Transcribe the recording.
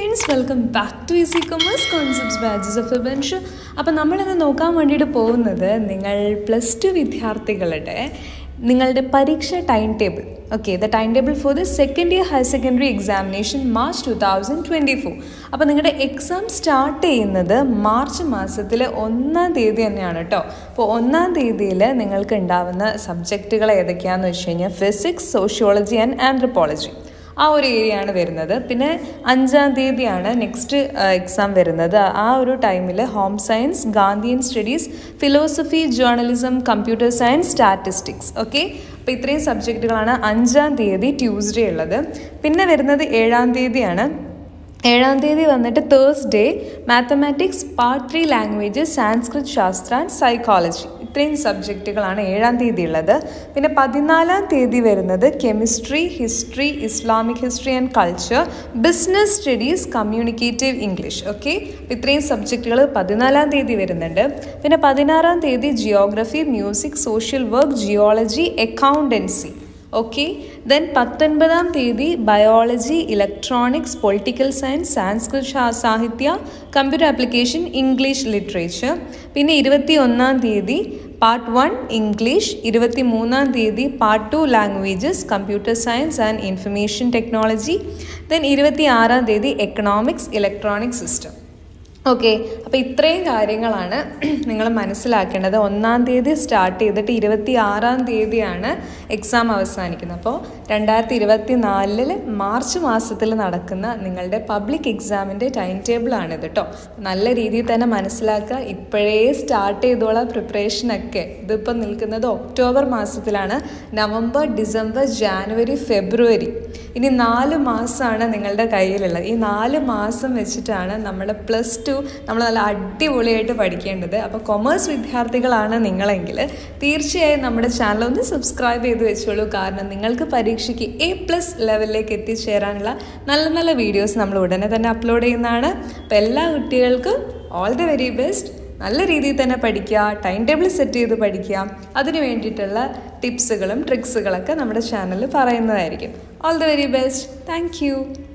friends welcome back to easy commerce concepts batches of bench അപ്പോൾ നമ്മളിന്ന് നോക്കാൻ വേണ്ടിയിട്ട് പോകുന്നത് നിങ്ങൾ പ്ലസ് ടു വിദ്യാർത്ഥികളുടെ നിങ്ങളുടെ പരീക്ഷ time table okay the time table for the second year higher secondary examination March two thousand twenty four അപ്പോൾ നിങ്ങളുടെ എക്സാം സ്റ്റാർട്ട് ചെയ്യുന്നത് മാർച്ച് മാസത്തിലെ ഒന്നാം തീയതി തന്നെയാണ് കേട്ടോ അപ്പോൾ ഒന്നാം തീയതിയിൽ നിങ്ങൾക്ക് ഉണ്ടാവുന്ന സബ്ജക്റ്റുകൾ ഏതൊക്കെയാണെന്ന് വെച്ച് കഴിഞ്ഞാൽ ഫിസിക്സ് സോഷ്യോളജി ആൻഡ് ആന്ത്രപ്പോളജി ആ ഒരു ഏരിയ ആണ് വരുന്നത് പിന്നെ അഞ്ചാം തീയതിയാണ് നെക്സ്റ്റ് എക്സാം വരുന്നത് ആ ഒരു ടൈമിൽ home science Gandhian studies philosophy journalism computer science statistics okay അപ്പോൾ ഇത്രയും സബ്ജക്റ്റുകളാണ് അഞ്ചാം തീയതി ട്യൂസ്ഡേ ഉള്ളത് പിന്നെ വരുന്നത് ഏഴാം തീയതിയാണ് ഏഴാം തീയതി വന്നിട്ട് Thursday mathematics part three languages Sanskrit Shastra and psychology ഇത്രയും സബ്ജക്റ്റുകളാണ് ഏഴാം തീയതി ഉള്ളത് പിന്നെ പതിനാലാം തീയതി വരുന്നത് chemistry history Islamic history and culture business studies communicative English okay ഇത്രയും സബ്ജക്റ്റുകൾ പതിനാലാം തീയതി വരുന്നുണ്ട് പിന്നെ പതിനാറാം തീയതി geography music social work geology accountancy okay then പത്തൊൻപതാം തീയതി biology electronics political science Sanskrit Sahitya computer application English literature പിന്നെ ഇരുപത്തി ഒന്നാം തീയതി പാർട്ട് വൺ ഇംഗ്ലീഷ് ഇരുപത്തി മൂന്നാം തീയതി part two languages computer science and information technology then ഇരുപത്തി ആറാം തീയതി എക്കണോമിക്സ് ഇലക്ട്രോണിക് സിസ്റ്റം ഓക്കെ അപ്പോൾ ഇത്രയും കാര്യങ്ങളാണ് നിങ്ങൾ മനസ്സിലാക്കേണ്ടത് ഒന്നാം തീയതി സ്റ്റാർട്ട് ചെയ്തിട്ട് ഇരുപത്തി ആറാം തീയതിയാണ് എക്സാം അവസാനിക്കുന്നത് അപ്പോൾ രണ്ടായിരത്തി ഇരുപത്തി നാലിൽ മാർച്ച് മാസത്തിൽ നടക്കുന്ന നിങ്ങളുടെ പബ്ലിക് എക്സാമിൻ്റെ ടൈം ടേബിളാണിത് കേട്ടോ നല്ല രീതിയിൽ തന്നെ മനസ്സിലാക്കുക ഇപ്പോഴേ സ്റ്റാർട്ട് ചെയ്തോളാം പ്രിപ്പറേഷനൊക്കെ ഇതിപ്പോൾ നിൽക്കുന്നത് ഒക്ടോബർ മാസത്തിലാണ് നവംബർ ഡിസംബർ ജാനുവരി ഫെബ്രുവരി ഇനി നാല് മാസമാണ് നിങ്ങളുടെ കയ്യിലുള്ളത് ഈ നാല് മാസം വെച്ചിട്ടാണ് നമ്മൾ പ്ലസ് ടു നമ്മൾ നല്ല അടിപൊളിയായിട്ട് പഠിക്കേണ്ടത് അപ്പോൾ കൊമേഴ്സ് വിദ്യാർത്ഥികളാണ് നിങ്ങളെങ്കിൽ തീർച്ചയായും നമ്മുടെ ചാനൽ ഒന്ന് സബ്സ്ക്രൈബ് ചെയ്ത് വെച്ചോളൂ കാരണം നിങ്ങൾക്ക് പരീക്ഷയ്ക്ക് എ പ്ലസ് ലെവലിലേക്ക് എത്തിച്ചേരാനുള്ള നല്ല നല്ല വീഡിയോസ് നമ്മൾ ഉടനെ തന്നെ അപ്ലോഡ് ചെയ്യുന്നതാണ് അപ്പോൾ എല്ലാ കുട്ടികൾക്കും ഓൾ ദി വെരി ബെസ്റ്റ് നല്ല രീതിയിൽ തന്നെ പഠിക്കുക ടൈം ടേബിൾ സെറ്റ് ചെയ്ത് പഠിക്കുക അതിന് വേണ്ടിയിട്ടുള്ള ടിപ്സുകളും ട്രിക്സുകളൊക്കെ നമ്മുടെ ചാനലിൽ പറയുന്നതായിരിക്കും all the very best thank